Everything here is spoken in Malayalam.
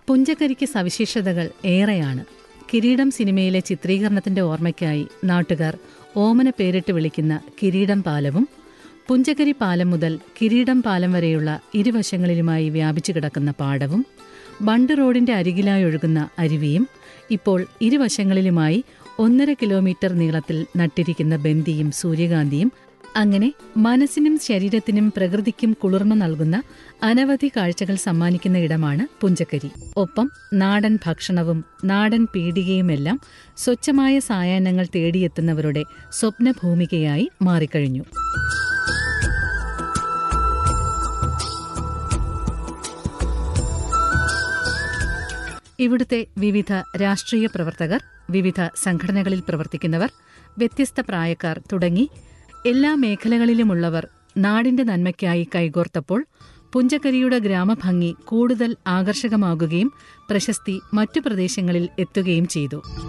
പുഞ്ചക്കരിക്ക് സവിശേഷതകൾ ഏറെയാണ് കിരീടം സിനിമയിലെ ചിത്രീകരണത്തിന്റെ ഓർമ്മയ്ക്കായി നാട്ടുകാർ ഓമന പേരിട്ട് വിളിക്കുന്ന കിരീടം പാലവും പുഞ്ചക്കരി പാലം മുതൽ കിരീടം പാലം വരെയുള്ള ഇരുവശങ്ങളിലുമായി വ്യാപിച്ചു കിടക്കുന്ന പാടവും ബണ്ട് റോഡിന്റെ അരികിലായി ഒഴുകുന്ന അരുവിയും ഇപ്പോൾ ഇരുവശങ്ങളിലുമായി ഒന്നര കിലോമീറ്റർ നീളത്തിൽ നട്ടിരിക്കുന്ന ബന്ദിയും സൂര്യകാന്തിയും അങ്ങനെ മനസ്സിനും ശരീരത്തിനും പ്രകൃതിക്കും കുളിർമ നൽകുന്ന അനവധി കാഴ്ചകൾ സമ്മാനിക്കുന്ന ഇടമാണ് പുഞ്ചക്കരി ഒപ്പം നാടൻ ഭക്ഷണവും നാടൻ പീടികയുമെല്ലാം സ്വച്ഛമായ സായാഹ്നങ്ങൾ തേടിയെത്തുന്നവരുടെ സ്വപ്നഭൂമികയായി മാറിക്കഴിഞ്ഞു ഇവിടുത്തെ വിവിധ രാഷ്ട്രീയ പ്രവർത്തകർ വിവിധ സംഘടനകളിൽ പ്രവർത്തിക്കുന്നവർ വ്യത്യസ്ത പ്രായക്കാർ തുടങ്ങി എല്ലാ മേഖലകളിലുമുള്ളവർ നാടിന്റെ നന്മയ്ക്കായി കൈകോർത്തപ്പോൾ പുഞ്ചക്കരിയുടെ ഗ്രാമഭംഗി കൂടുതൽ ആകർഷകമാകുകയും പ്രശസ്തി മറ്റു പ്രദേശങ്ങളിൽ എത്തുകയും ചെയ്തു